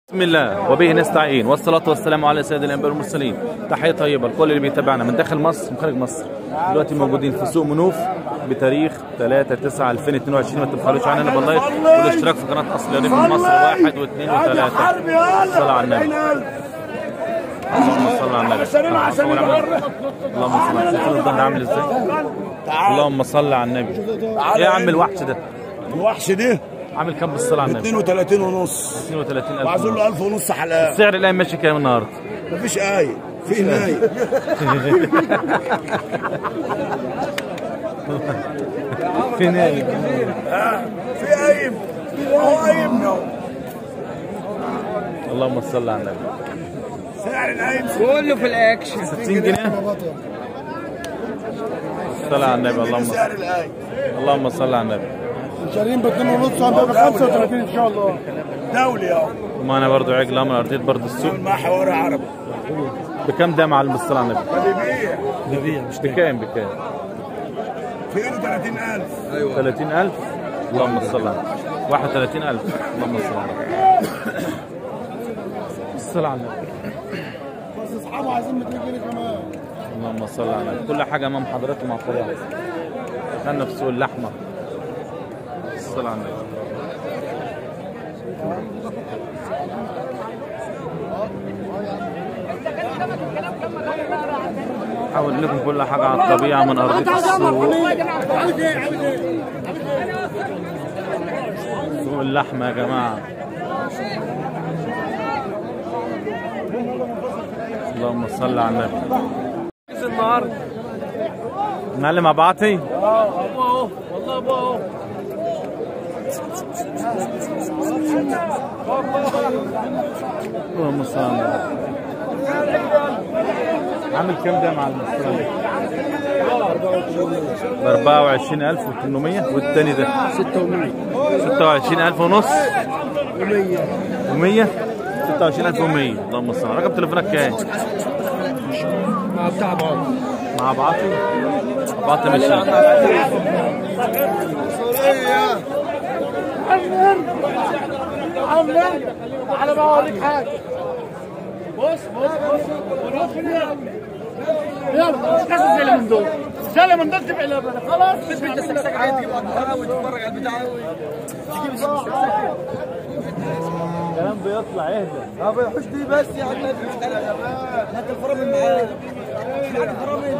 بسم الله وبه نستعين والصلاة والسلام على سيد الأنبياء والمرسلين تحية طيبة لكل اللي بيتابعنا من داخل مصر وخارج مصر دلوقتي موجودين في سوق منوف بتاريخ 3 9 2022 ما تبخلوش عننا باللايك والاشتراك في قناة أصل ريف مصر واحد واثنين وثلاثة صلى على النبي اللهم صل على النبي اللهم صل على النبي شوف الظهر عامل ازاي اللهم صل على النبي ايه يا عم الوحش ده الوحش ده عامل كام بالصلاة على النبي 32 ونص 32000 وعايزين له 1000 ونص حلقات سعر الآن ماشي كام النهارده مفيش آية في ناية فين ايه في قايم هو قايمنا اللهم صل على النبي سعر القايم كله في الاكشن 60 جنيه صل على النبي اللهم صل سعر القايم اللهم صل على النبي شارين ب 2 ونص وعندها ب 35 ان شاء الله دولي اهو ومعنا برضو عجل امر ارضيه برضو السوق مع حوار عربي بكام ده معلم بالصلاه على النبي بيبيع ببيع مش بكام بكام في ايده 30000 30000 اللهم صل على النبي 31000 اللهم صل على النبي الصلاة على النبي بس اصحابه عايزين 200 جنيه كمان اللهم صل على النبي كل حاجه امام حضرتك مع الطبيعه دخلنا في سوق اللحمه الصلاة على النبي حاول لكم كل حاجه على الطبيعه من ارضيه السوق سوق اللحمه يا جماعه اللهم صل على النبي النهارده معلم ابعتي اه ابو اهو والله ابو اهو اللهم صل على النبي عامل كام ده مع المصري؟ ب 24800 والتاني ده 600 26000 ونص و100 26100 اللهم صل رقم تليفونك كام؟ مع بتاع بعض مع بعضي بعضي ماشي على ما اوريك حاجه بص بص بص بص يلا مش حاسس زي اللي من دول زي اللي من دول تبقى لبن خلاص مش انت سكسك عايز تجيب وتتفرج على البتاع الكلام بيطلع اهدى اه بيحوش دي بس يا عم هات الفرامل معاك هات الفرامل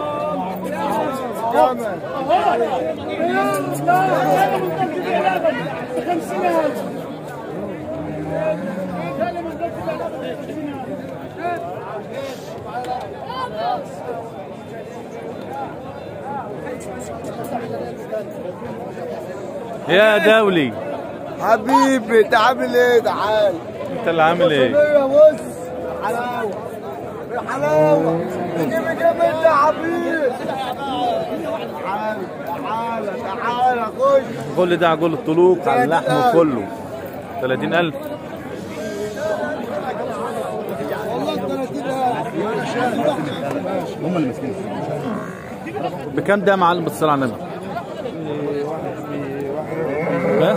يا دولي حبيبي انت عامل ايه تعال انت اللي عامل ايه؟ يا بص حلاوه يا حلاوه جيب جيب انت يا حبيبي تعال تعال تعال خش كل ده عجول الطلوق على اللحم كله 30000 بكام ده يا معلم بالصلاة على النبي؟ ها؟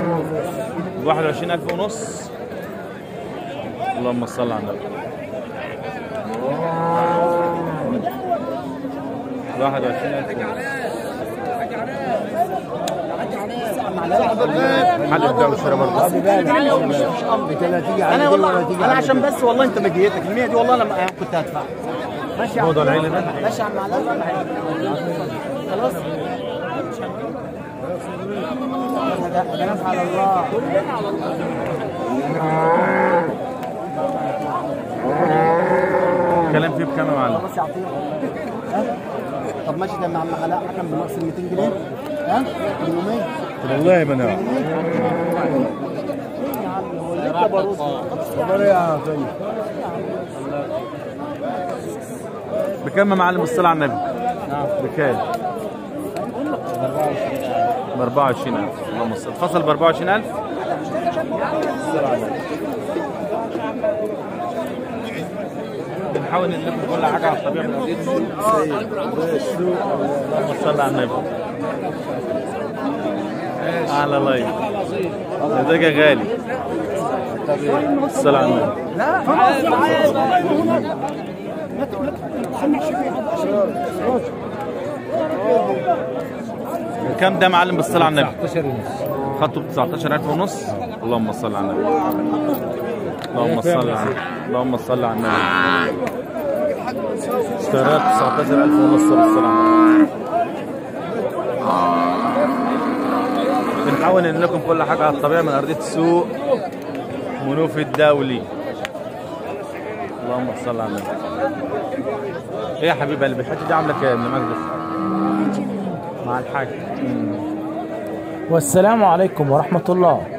21000 ونص اللهم صل على النبي 21000 ونص حد يبدأ والشراء برضه انا والله انا عشان بس والله انت مجيتك ال 100 دي والله انا ما- كنت هدفعها ماشي يا عم موضوع العيلة ده ماشي يا عم علاء خلاص كلام على الله كلام فيه بكام يا معلم؟ بس يعطينا ها طب ماشي ده يا عم علاء حكم بنقص ال 200 جنيه ها 800 والله ما انا انت بروس بكام يا معلم الصلاة على النبي؟ بكام؟ ب 24000 اللهم صل اتفصل ب 24000 الصلاة على النبي بنحاول نجيب كل حاجة على الطبيعة من أرضية السوق اللهم صل على النبي على لايف ده غالي الصلاة على النبي كم ده معلم بالصلاة على النبي 19 ونص خطه ب 19000 ونص اللهم صل على النبي اللهم صل على اللهم صل على النبي اشتريت 19000 ونص بالصلاة على النبي بنحاول ننقل لكم كل حاجة على الطبيعة من أرضية السوق منوف الدولي اللهم صل على النبي ايه يا حبيب قلبي الحته دي عامله كام يا مجدي مع الحاج والسلام عليكم ورحمة الله